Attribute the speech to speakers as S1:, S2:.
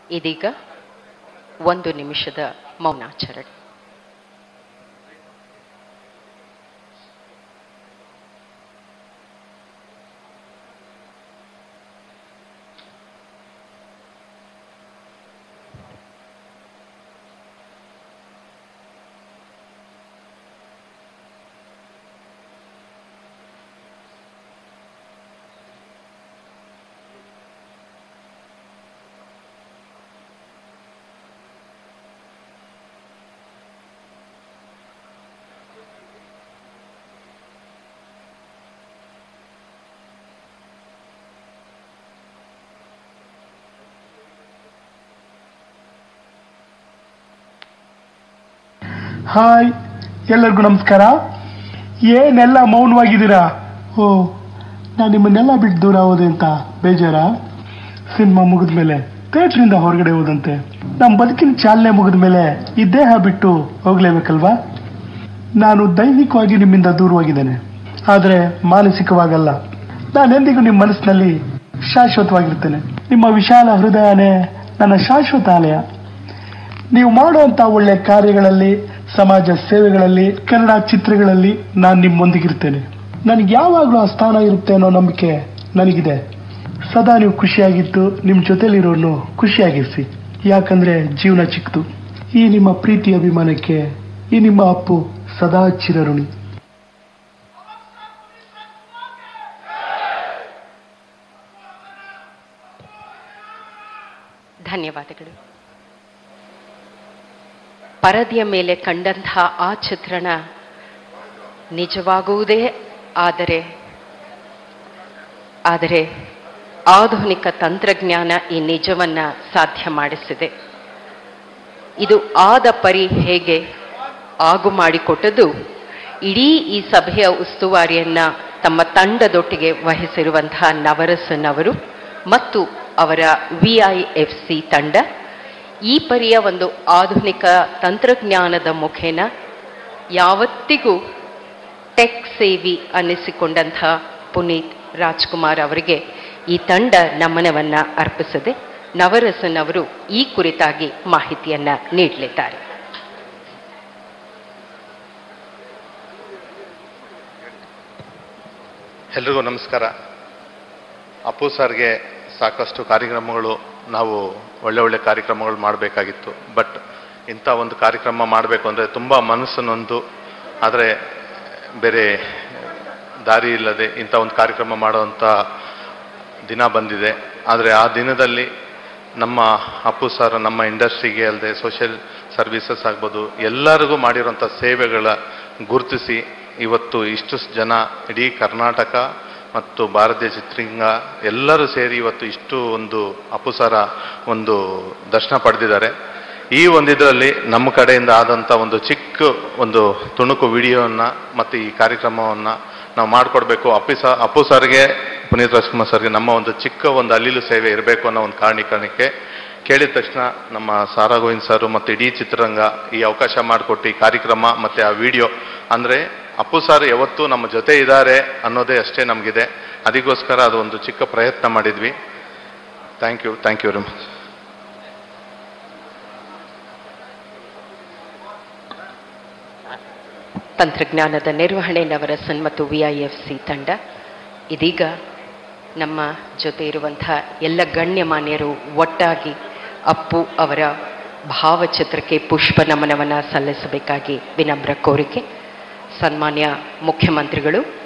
S1: ಇದೀಗ ಒಂದು ನಿಮಿಷದ ಮೌನಾಚರಣೆ
S2: ಹಾಯ್ ಎಲ್ಲರಿಗೂ ನಮಸ್ಕಾರ ಏನೆಲ್ಲ ಮೌನವಾಗಿದ್ದೀರಾ ಓ ನಾನು ನಿಮ್ಮನ್ನೆಲ್ಲ ಬಿಟ್ಟು ದೂರ ಹೋದೆ ಅಂತ ಬೇಜಾರ ಸಿನಿಮಾ ಮುಗಿದ ಮೇಲೆ ಥಿಯೇಟ್ರಿಂದ ಹೊರಗಡೆ ಹೋದಂತೆ ನಮ್ಮ ಬದುಕಿನ ಚಾಲನೆ ಮುಗಿದ ಮೇಲೆ ಈ ದೇಹ ಬಿಟ್ಟು ಹೋಗ್ಲೇಬೇಕಲ್ವಾ ನಾನು ದೈಹಿಕವಾಗಿ ನಿಮ್ಮಿಂದ ದೂರವಾಗಿದ್ದೇನೆ ಆದರೆ ಮಾನಸಿಕವಾಗಲ್ಲ ನಾನೆಂದಿಗೂ ನಿಮ್ಮ ಮನಸ್ಸಿನಲ್ಲಿ ಶಾಶ್ವತವಾಗಿರ್ತೇನೆ ನಿಮ್ಮ ವಿಶಾಲ ಹೃದಯನೇ ನನ್ನ ಶಾಶ್ವತ ಆಲಯ ನೀವು ಮಾಡುವಂತ ಒಳ್ಳೆ ಕಾರ್ಯಗಳಲ್ಲಿ ಸಮಾಜ ಸೇವೆಗಳಲ್ಲಿ ಕನ್ನಡ ಚಿತ್ರಗಳಲ್ಲಿ ನಾನು ನಿಮ್ಮೊಂದಿಗಿರ್ತೇನೆ ನನಗೆ ಯಾವಾಗಲೂ ಆ ಸ್ಥಾನ ಇರುತ್ತೆ ಅನ್ನೋ ನಂಬಿಕೆ ನನಗಿದೆ ಸದಾ ನೀವು ಖುಷಿಯಾಗಿದ್ದು ನಿಮ್ಮ ಜೊತೆಲಿರೋನು ಖುಷಿಯಾಗಿರಿಸಿ ಯಾಕಂದ್ರೆ ಜೀವನ ಚಿಕ್ಕದು ಈ ನಿಮ್ಮ ಪ್ರೀತಿ ಅಭಿಮಾನಕ್ಕೆ ಈ ನಿಮ್ಮ ಅಪ್ಪು ಸದಾ ಚಿರಋಣಿ
S1: ಧನ್ಯವಾದಗಳು ಪರದೆಯ ಮೇಲೆ ಕಂಡಂತಹ ಆ ಚಿತ್ರಣ ನಿಜವಾಗುವುದೇ ಆದರೆ ಆದರೆ ಆಧುನಿಕ ತಂತ್ರಜ್ಞಾನ ಈ ನಿಜವನ್ನ ಸಾಧ್ಯ ಮಾಡಿಸಿದೆ ಇದು ಆದ ಪರಿ ಹೇಗೆ ಆಗು ಮಾಡಿಕೊಟ್ಟದ್ದು ಇಡೀ ಈ ಸಭೆಯ ಉಸ್ತುವಾರಿಯನ್ನ ತಮ್ಮ ತಂಡದೊಟ್ಟಿಗೆ ವಹಿಸಿರುವಂತಹ ನವರಸನ್ ಅವರು ಮತ್ತು ಅವರ ವಿ ಐ ಎಫ್ ಸಿ ತಂಡ ಈ ಪರಿಯ ಒಂದು ಆಧುನಿಕ ತಂತ್ರಜ್ಞಾನದ ಮುಖೇನ ಯಾವತ್ತಿಗೂ ಟೆಕ್ ಸೇವಿ ಅನ್ನಿಸಿಕೊಂಡಂಥ ಪುನೀತ್ ರಾಜ್ಕುಮಾರ್ ಅವರಿಗೆ ಈ ತಂಡ ನಮನವನ್ನ ಅರ್ಪಿಸಿದೆ ನವರಸನ್ ಅವರು ಈ ಕುರಿತಾಗಿ ಮಾಹಿತಿಯನ್ನ ನೀಡಲಿದ್ದಾರೆ
S3: ಎಲ್ರಿಗೂ ನಮಸ್ಕಾರ ಅಪ್ಪು ಸರ್ಗೆ ಸಾಕಷ್ಟು ಕಾರ್ಯಕ್ರಮಗಳು ನಾವು ಒಳ್ಳೆ ಒಳ್ಳೆ ಕಾರ್ಯಕ್ರಮಗಳು ಮಾಡಬೇಕಾಗಿತ್ತು ಬಟ್ ಇಂಥ ಒಂದು ಕಾರ್ಯಕ್ರಮ ಮಾಡಬೇಕು ಅಂದರೆ ತುಂಬ ಮನಸ್ಸು ನೊಂದು ಆದರೆ ಬೇರೆ ದಾರಿ ಇಲ್ಲದೆ ಇಂಥ ಒಂದು ಕಾರ್ಯಕ್ರಮ ಮಾಡುವಂಥ ದಿನ ಬಂದಿದೆ ಆದರೆ ಆ ದಿನದಲ್ಲಿ ನಮ್ಮ ಅಪ್ಪು ಸರ್ ನಮ್ಮ ಇಂಡಸ್ಟ್ರಿಗೆ ಅಲ್ಲದೆ ಸೋಷಿಯಲ್ ಸರ್ವಿಸಸ್ ಆಗ್ಬೋದು ಎಲ್ಲರಿಗೂ ಮಾಡಿರುವಂಥ ಸೇವೆಗಳ ಗುರುತಿಸಿ ಇವತ್ತು ಇಷ್ಟು ಜನ ಇಡೀ ಕರ್ನಾಟಕ ಮತ್ತು ಭಾರತೀಯ ಚಿತ್ರರಂಗ ಎಲ್ಲರೂ ಸೇರಿ ಇವತ್ತು ಇಷ್ಟು ಒಂದು ಅಪ್ಪುಸರ ಒಂದು ದರ್ಶನ ಪಡೆದಿದ್ದಾರೆ ಈ ಒಂದು ಇದರಲ್ಲಿ ನಮ್ಮ ಕಡೆಯಿಂದ ಆದಂಥ ಒಂದು ಚಿಕ್ಕ ಒಂದು ತುಣುಕು ವಿಡಿಯೋವನ್ನು ಮತ್ತು ಈ ಕಾರ್ಯಕ್ರಮವನ್ನು ನಾವು ಮಾಡಿಕೊಡ್ಬೇಕು ಅಪ್ಪಿ ಸ ಅಪ್ಪು ಸರ್ಗೆ ಪುನೀತ್ ರಾಜ್ಕುಮಾರ್ ಸರ್ಗೆ ನಮ್ಮ ಒಂದು ಚಿಕ್ಕ ಒಂದು ಅಲ್ಲಿಲು ಸೇವೆ ಇರಬೇಕು ಅನ್ನೋ ಒಂದು ಕಾರಣಕ್ಕೆ ಕೇಳಿದ ತಕ್ಷಣ ನಮ್ಮ ಸಾರಾ ಗೋವಿಂದ್ ಸರ್ ಮತ್ತು ಇಡೀ ಚಿತ್ರರಂಗ ಈ ಅವಕಾಶ ಮಾಡಿಕೊಟ್ಟು ಈ ಕಾರ್ಯಕ್ರಮ ಮತ್ತು ಆ ವಿಡಿಯೋ ಅಂದರೆ ಅಪ್ಪು ಸರ್ ಯಾವತ್ತೂ ನಮ್ಮ ಜೊತೆ ಇದ್ದಾರೆ ಅನ್ನೋದೇ ಅಷ್ಟೇ ನಮಗಿದೆ ಅದಕ್ಕೋಸ್ಕರ ಅದು ಒಂದು ಚಿಕ್ಕ ಪ್ರಯತ್ನ ಮಾಡಿದ್ವಿ thank you thank you very much
S1: ತಂತ್ರಜ್ಞಾನದ ನಿರ್ವಹಣೆ ನವರಸನ್ ಮತ್ತು ವಿ ಐ ಎಫ್ ಸಿ ತಂಡ ಇದೀಗ ನಮ್ಮ ಜೊತೆ ಇರುವಂತಹ ಎಲ್ಲ ಗಣ್ಯಮಾನ್ಯರು ಒಟ್ಟಾಗಿ ಅಪ್ಪು ಅವರ ಭಾವಚಿತ್ರಕ್ಕೆ ಪುಷ್ಪ ನಮನವನ್ನು ಸಲ್ಲಿಸಬೇಕಾಗಿ ವಿನಮ್ರ ಕೋರಿಕೆ ಸನ್ಮಾನ್ಯ ಮುಖ್ಯಮಂತ್ರಿಗಳು